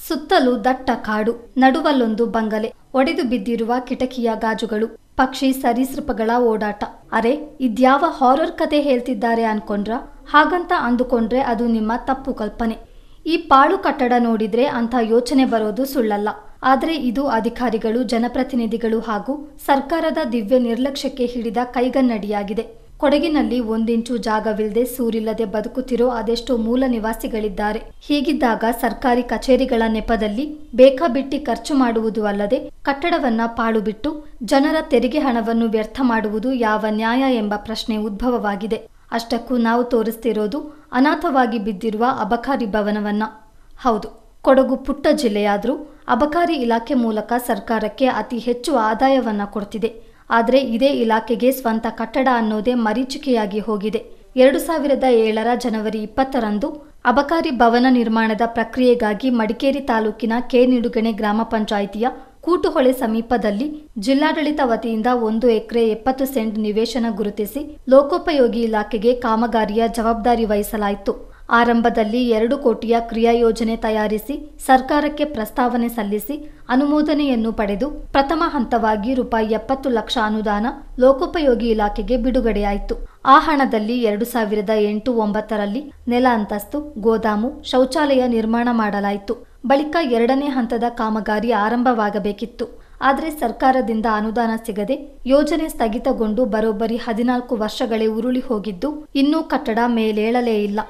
ಸುತ್ತಲೂ ದಟ್ಟ ಕಾಡು ನಡುವಲ್ಲೊಂದು ಬಂಗಲೆ ಒಡೆದು ಬಿದ್ದಿರುವ ಕಿಟಕಿಯ ಗಾಜುಗಳು ಪಕ್ಷಿ ಸರೀಸೃಪಗಳ ಓಡಾಟ ಅರೆ ಇದ್ಯಾವ ಹಾರರ್ ಕತೆ ಹೇಳ್ತಿದ್ದಾರೆ ಅನ್ಕೊಂಡ್ರ ಹಾಗಂತ ಅಂದುಕೊಂಡ್ರೆ ಅದು ನಿಮ್ಮ ತಪ್ಪು ಕಲ್ಪನೆ ಈ ಪಾಳು ಕಟ್ಟಡ ನೋಡಿದ್ರೆ ಅಂಥ ಯೋಚನೆ ಬರೋದು ಸುಳ್ಳಲ್ಲ ಆದರೆ ಇದು ಅಧಿಕಾರಿಗಳು ಜನಪ್ರತಿನಿಧಿಗಳು ಹಾಗೂ ಸರ್ಕಾರದ ದಿವ್ಯ ನಿರ್ಲಕ್ಷ್ಯಕ್ಕೆ ಹಿಡಿದ ಕೈಗನ್ನಡಿಯಾಗಿದೆ ಕೊಡಗಿನಲ್ಲಿ ಒಂದಿಂಚು ಜಾಗವಿಲ್ಲದೆ ಸೂರಿಲ್ಲದೆ ಬದುಕುತ್ತಿರೋ ಅದೆಷ್ಟೋ ಮೂಲ ನಿವಾಸಿಗಳಿದ್ದಾರೆ ಹೀಗಿದ್ದಾಗ ಸರ್ಕಾರಿ ಕಚೇರಿಗಳ ನೆಪದಲ್ಲಿ ಬೇಕಾಬಿಟ್ಟಿ ಖರ್ಚು ಮಾಡುವುದು ಅಲ್ಲದೆ ಕಟ್ಟಡವನ್ನ ಪಾಳು ಬಿಟ್ಟು ಜನರ ತೆರಿಗೆ ಹಣವನ್ನು ವ್ಯರ್ಥ ಮಾಡುವುದು ಯಾವ ನ್ಯಾಯ ಎಂಬ ಪ್ರಶ್ನೆ ಉದ್ಭವವಾಗಿದೆ ಅಷ್ಟಕ್ಕೂ ನಾವು ತೋರಿಸ್ತಿರೋದು ಅನಾಥವಾಗಿ ಬಿದ್ದಿರುವ ಅಬಕಾರಿ ಭವನವನ್ನ ಹೌದು ಕೊಡಗು ಪುಟ್ಟ ಜಿಲ್ಲೆಯಾದರೂ ಅಬಕಾರಿ ಇಲಾಖೆ ಮೂಲಕ ಸರ್ಕಾರಕ್ಕೆ ಅತಿ ಹೆಚ್ಚು ಆದಾಯವನ್ನ ಕೊಡ್ತಿದೆ ಆದರೆ ಇದೇ ಇಲಾಖೆಗೆ ಸ್ವಂತ ಕಟ್ಟಡ ಅನ್ನೋದೇ ಮರೀಚಿಕೆಯಾಗಿ ಹೋಗಿದೆ ಎರಡು ಸಾವಿರದ ಏಳರ ಜನವರಿ ಇಪ್ಪತ್ತರಂದು ಅಬಕಾರಿ ಭವನ ನಿರ್ಮಾಣದ ಪ್ರಕ್ರಿಯೆಗಾಗಿ ಮಡಿಕೇರಿ ತಾಲೂಕಿನ ಕೆ ನಿಡುಗಣೆ ಗ್ರಾಮ ಪಂಚಾಯಿತಿಯ ಕೂಟುಹೊಳೆ ಸಮೀಪದಲ್ಲಿ ಜಿಲ್ಲಾಡಳಿತ ವತಿಯಿಂದ ಒಂದು ಎಕರೆ ಎಪ್ಪತ್ತು ಸೆಂಟ್ ನಿವೇಶನ ಗುರುತಿಸಿ ಲೋಕೋಪಯೋಗಿ ಇಲಾಖೆಗೆ ಕಾಮಗಾರಿಯ ಜವಾಬ್ದಾರಿ ವಹಿಸಲಾಯಿತು ಆರಂಭದಲ್ಲಿ ಎರಡು ಕೋಟಿಯ ಕ್ರಿಯಾಯೋಜನೆ ತಯಾರಿಸಿ ಸರ್ಕಾರಕ್ಕೆ ಪ್ರಸ್ತಾವನೆ ಸಲ್ಲಿಸಿ ಅನುಮೋದನೆಯನ್ನು ಪಡೆದು ಪ್ರಥಮ ಹಂತವಾಗಿ ರೂಪಾಯಿ ಎಪ್ಪತ್ತು ಲಕ್ಷ ಅನುದಾನ ಲೋಕೋಪಯೋಗಿ ಇಲಾಖೆಗೆ ಬಿಡುಗಡೆಯಾಯಿತು ಆ ಹಣದಲ್ಲಿ ಎರಡು ಸಾವಿರದ ಎಂಟು ಒಂಬತ್ತರಲ್ಲಿ ನೆಲ ಅಂತಸ್ತು ಗೋದಾಮು ಶೌಚಾಲಯ ನಿರ್ಮಾಣ ಮಾಡಲಾಯಿತು ಬಳಿಕ ಎರಡನೇ ಹಂತದ ಕಾಮಗಾರಿ ಆರಂಭವಾಗಬೇಕಿತ್ತು ಆದರೆ ಸರ್ಕಾರದಿಂದ ಅನುದಾನ ಸಿಗದೆ ಯೋಜನೆ ಸ್ಥಗಿತಗೊಂಡು ಬರೋಬ್ಬರಿ ಹದಿನಾಲ್ಕು ವರ್ಷಗಳೇ ಉರುಳಿ ಹೋಗಿದ್ದು ಇನ್ನೂ ಕಟ್ಟಡ ಮೇಲೇಳಲೇ ಇಲ್ಲ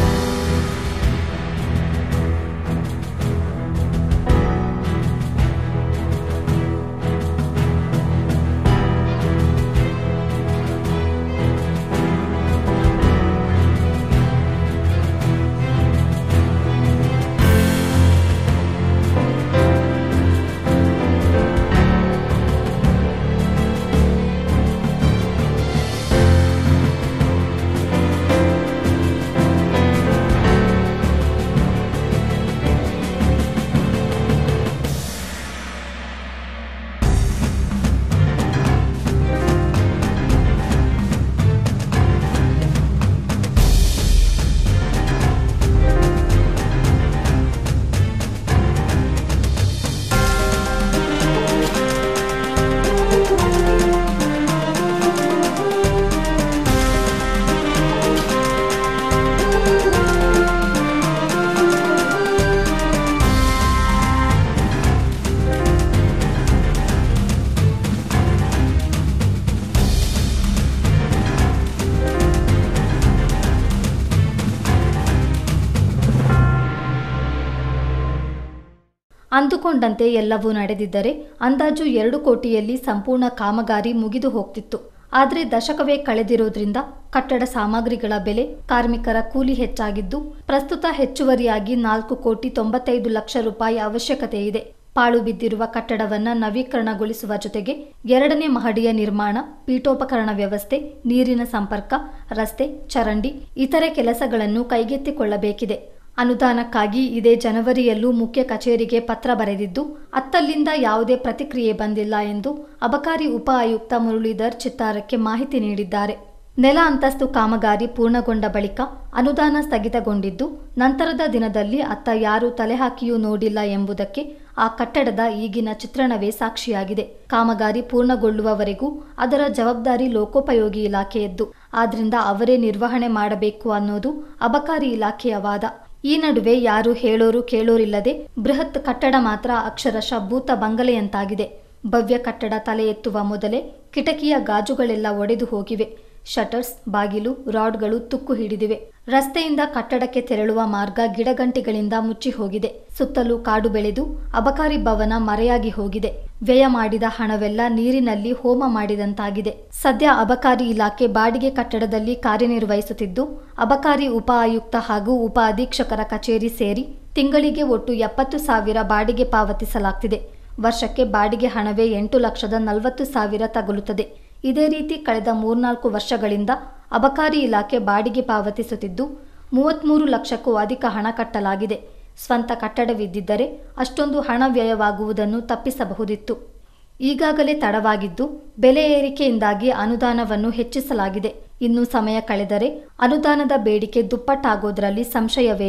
ಅಂದುಕೊಂಡಂತೆ ಎಲ್ಲವೂ ನಡೆದಿದ್ದರೆ ಅಂದಾಜು ಎರಡು ಕೋಟಿಯಲ್ಲಿ ಸಂಪೂರ್ಣ ಕಾಮಗಾರಿ ಮುಗಿದು ಹೋಗ್ತಿತ್ತು ಆದರೆ ದಶಕವೇ ಕಳೆದಿರೋದ್ರಿಂದ ಕಟ್ಟಡ ಸಾಮಗ್ರಿಗಳ ಬೆಲೆ ಕಾರ್ಮಿಕರ ಕೂಲಿ ಹೆಚ್ಚಾಗಿದ್ದು ಪ್ರಸ್ತುತ ಹೆಚ್ಚುವರಿಯಾಗಿ ನಾಲ್ಕು ಕೋಟಿ ತೊಂಬತ್ತೈದು ಲಕ್ಷ ರೂಪಾಯಿ ಅವಶ್ಯಕತೆ ಇದೆ ಪಾಳು ಬಿದ್ದಿರುವ ಕಟ್ಟಡವನ್ನ ನವೀಕರಣಗೊಳಿಸುವ ಜೊತೆಗೆ ಎರಡನೇ ಮಹಡಿಯ ನಿರ್ಮಾಣ ಪೀಠೋಪಕರಣ ವ್ಯವಸ್ಥೆ ನೀರಿನ ಸಂಪರ್ಕ ರಸ್ತೆ ಚರಂಡಿ ಇತರೆ ಕೆಲಸಗಳನ್ನು ಕೈಗೆತ್ತಿಕೊಳ್ಳಬೇಕಿದೆ ಅನುದಾನಕ್ಕಾಗಿ ಇದೇ ಜನವರಿಯಲ್ಲೂ ಮುಖ್ಯ ಕಚೇರಿಗೆ ಪತ್ರ ಬರೆದಿದ್ದು ಅತ್ತಲ್ಲಿಂದ ಯಾವುದೇ ಪ್ರತಿಕ್ರಿಯೆ ಬಂದಿಲ್ಲ ಎಂದು ಅಬಕಾರಿ ಉಪ ಆಯುಕ್ತ ಮುರಳೀಧರ್ ಚಿತ್ತಾರಕ್ಕೆ ಮಾಹಿತಿ ನೀಡಿದ್ದಾರೆ ನೆಲ ಅಂತಸ್ತು ಕಾಮಗಾರಿ ಪೂರ್ಣಗೊಂಡ ಬಳಿಕ ಅನುದಾನ ಸ್ಥಗಿತಗೊಂಡಿದ್ದು ನಂತರದ ದಿನದಲ್ಲಿ ಅತ್ತ ಯಾರೂ ತಲೆಹಾಕಿಯೂ ನೋಡಿಲ್ಲ ಎಂಬುದಕ್ಕೆ ಆ ಕಟ್ಟಡದ ಈಗಿನ ಚಿತ್ರಣವೇ ಸಾಕ್ಷಿಯಾಗಿದೆ ಕಾಮಗಾರಿ ಪೂರ್ಣಗೊಳ್ಳುವವರೆಗೂ ಅದರ ಜವಾಬ್ದಾರಿ ಲೋಕೋಪಯೋಗಿ ಇಲಾಖೆಯದ್ದು ಆದ್ರಿಂದ ಅವರೇ ನಿರ್ವಹಣೆ ಮಾಡಬೇಕು ಅನ್ನೋದು ಅಬಕಾರಿ ಇಲಾಖೆಯ ವಾದ ಈ ನಡುವೆ ಯಾರು ಹೇಳೋರು ಕೇಳೋರಿಲ್ಲದೆ ಬೃಹತ್ ಕಟ್ಟಡ ಮಾತ್ರ ಅಕ್ಷರಶಃ ಭೂತ ಬಂಗಲೆಯಂತಾಗಿದೆ ಭವ್ಯ ಕಟ್ಟಡ ತಲೆ ಎತ್ತುವ ಮೊದಲೇ ಕಿಟಕಿಯ ಗಾಜುಗಳೆಲ್ಲ ಒಡೆದು ಹೋಗಿವೆ ಶಟರ್ಸ್ ಬಾಗಿಲು ರಾಡ್ಗಳು ತುಕ್ಕು ಹಿಡಿದಿವೆ ರಸ್ತೆಯಿಂದ ಕಟ್ಟಡಕ್ಕೆ ತೆರಳುವ ಮಾರ್ಗ ಗಿಡಗಂಟಿಗಳಿಂದ ಮುಚ್ಚಿ ಹೋಗಿದೆ ಸುತ್ತಲೂ ಕಾಡು ಬೆಳೆದು ಅಬಕಾರಿ ಭವನ ಮರೆಯಾಗಿ ಹೋಗಿದೆ ವ್ಯಯ ಮಾಡಿದ ಹಣವೆಲ್ಲ ನೀರಿನಲ್ಲಿ ಹೋಮ ಮಾಡಿದಂತಾಗಿದೆ ಸದ್ಯ ಅಬಕಾರಿ ಇಲಾಖೆ ಬಾಡಿಗೆ ಕಟ್ಟಡದಲ್ಲಿ ಕಾರ್ಯನಿರ್ವಹಿಸುತ್ತಿದ್ದು ಅಬಕಾರಿ ಉಪ ಆಯುಕ್ತ ಹಾಗೂ ಉಪ ಅಧೀಕ್ಷಕರ ಕಚೇರಿ ಸೇರಿ ತಿಂಗಳಿಗೆ ಒಟ್ಟು ಎಪ್ಪತ್ತು ಸಾವಿರ ಬಾಡಿಗೆ ಪಾವತಿಸಲಾಗ್ತಿದೆ ವರ್ಷಕ್ಕೆ ಬಾಡಿಗೆ ಹಣವೇ ಎಂಟು ಲಕ್ಷದ ನಲವತ್ತು ಸಾವಿರ ತಗುಲುತ್ತದೆ ಇದೇ ರೀತಿ ಕಳೆದ ಮೂರ್ನಾಲ್ಕು ವರ್ಷಗಳಿಂದ ಅಬಕಾರಿ ಇಲಾಖೆ ಬಾಡಿಗೆ ಪಾವತಿಸುತ್ತಿದ್ದು ಮೂವತ್ತ್ಮೂರು ಲಕ್ಷಕ್ಕೂ ಅಧಿಕ ಹಣ ಕಟ್ಟಲಾಗಿದೆ ಸ್ವಂತ ಕಟ್ಟಡವಿದ್ದಿದ್ದರೆ ಅಷ್ಟೊಂದು ಹಣ ವ್ಯಯವಾಗುವುದನ್ನು ತಪ್ಪಿಸಬಹುದಿತ್ತು ಈಗಾಗಲೇ ತಡವಾಗಿದ್ದು ಬೆಲೆ ಏರಿಕೆಯಿಂದಾಗಿ ಅನುದಾನವನ್ನು ಹೆಚ್ಚಿಸಲಾಗಿದೆ ಇನ್ನು ಸಮಯ ಕಳೆದರೆ ಅನುದಾನದ ಬೇಡಿಕೆ ದುಪ್ಪಟ್ಟಾಗೋದ್ರಲ್ಲಿ ಸಂಶಯವೇ ಇಲ್ಲ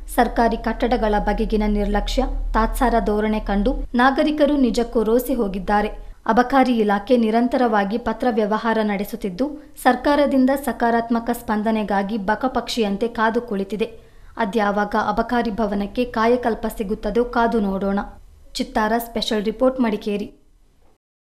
ಸರ್ಕಾರಿ ಕಟ್ಟಡಗಳ ಬಗೆಗಿನ ನಿರ್ಲಕ್ಷ್ಯ ತಾತ್ಸಾರ ಧೋರಣೆ ಕಂಡು ನಾಗರಿಕರು ನಿಜಕ್ಕೂ ರೋಸಿ ಹೋಗಿದ್ದಾರೆ ಅಬಕಾರಿ ಇಲಾಖೆ ನಿರಂತರವಾಗಿ ಪತ್ರ ವ್ಯವಹಾರ ನಡೆಸುತ್ತಿದ್ದು ಸರ್ಕಾರದಿಂದ ಸಕಾರಾತ್ಮಕ ಸ್ಪಂದನೆಗಾಗಿ ಬಕಪಕ್ಷಿಯಂತೆ ಕಾದು ಕುಳಿತಿದೆ ಅದ್ಯಾವಾಗ ಅಬಕಾರಿ ಭವನಕ್ಕೆ ಕಾಯಕಲ್ಪ ಸಿಗುತ್ತದೋ ಕಾದು ನೋಡೋಣ ಚಿತ್ತಾರ ಸ್ಪೆಷಲ್ ರಿಪೋರ್ಟ್ ಮಡಿಕೇರಿ